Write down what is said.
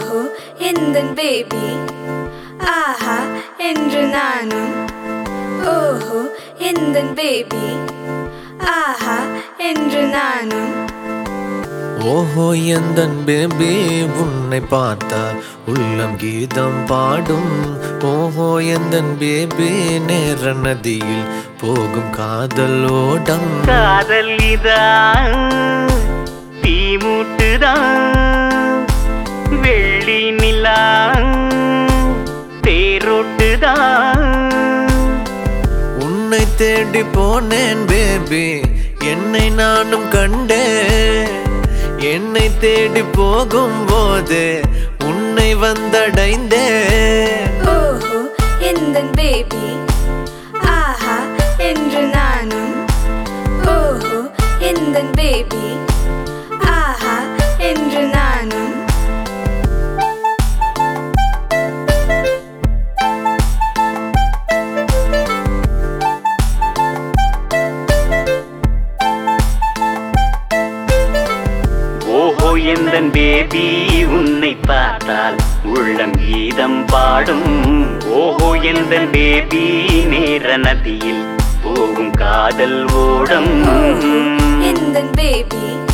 ஓஹோ எந்தன் பேபி ஆஹா என்று நானும் ஓஹோ எந்தன் பேபி ஆஹா என்று நானும் ஓஹோ எந்தன் பேபி உன்னை பார்த்தால் உள்ளம் கீதம் பாடும் ஓஹோ எந்தன் பேபி நேர நதியில் போகும் காதல் ஓடம் காதல் இதான் தீமூட்டுதான் வெள்ளி நிலா தேரோட்டுதான் உன்னை தேடி போனேன் பேபி என்னை நானும் கண்டேன் என்னை தேடி போகும்போது உன்னை வந்தடைந்தேன் ஓஹோ எந்தன் பேபி ஆஹா என்று நானும் ஓஹோ எந்தன் பேபி ஆஹா என்று நானும் ஓஹோ எந்தன் பேபி உன்னை பார்த்தால் உள்ளம் கீதம் பாடும் ஓஹோ எந்தன் பேபி நேர நதியில் போகும் காதல் ஓடம் எந்தன் பேபி